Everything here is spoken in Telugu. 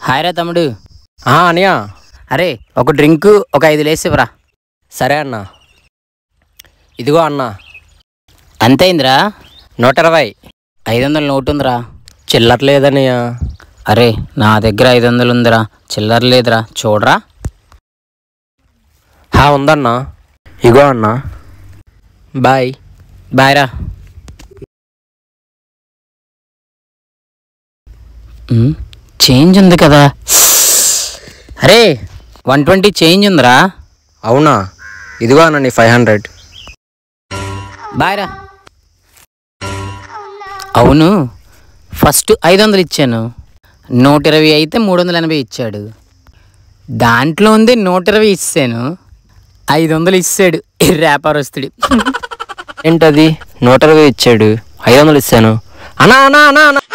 హాయ్ రా తమ్ముడు ఆ, అనియా అరే ఒక డ్రింక్ ఒక ఐదు లేసివరా సరే అన్న ఇదిగో అన్న అంతైందిరా నూట ఇరవై ఐదు వందల నోటు ఉందిరా చిల్లట్లేదనియా అరే నా దగ్గర ఐదు వందలు ఉందిరా చిల్లర లేదురా చూడరా హా ఉందన్న ఇగో అన్న బాయ్ బాయ్ రా ఉమ్, చేంజ్ ఉంది కదా అరే వన్ ట్వంటీ చేంజ్ ఉందిరా అవునా ఇదిగో అన్న నీ ఫైవ్ హండ్రెడ్ బాయ్ రా అవును ఫస్ట్ ఐదు వందలు ఇచ్చాను నూట ఇరవై అయితే మూడు వందల ఎనభై ఇచ్చాడు దాంట్లో ఉంది నూట ఇరవై ఇచ్చాను ఐదు వందలు ఇచ్చాడు ఈ వ్యాపారస్తుడు ఏంటది నూట ఇరవై ఇచ్చాడు ఐదు వందలు ఇచ్చాను అన్నా అన్నా అన్నా అన్నా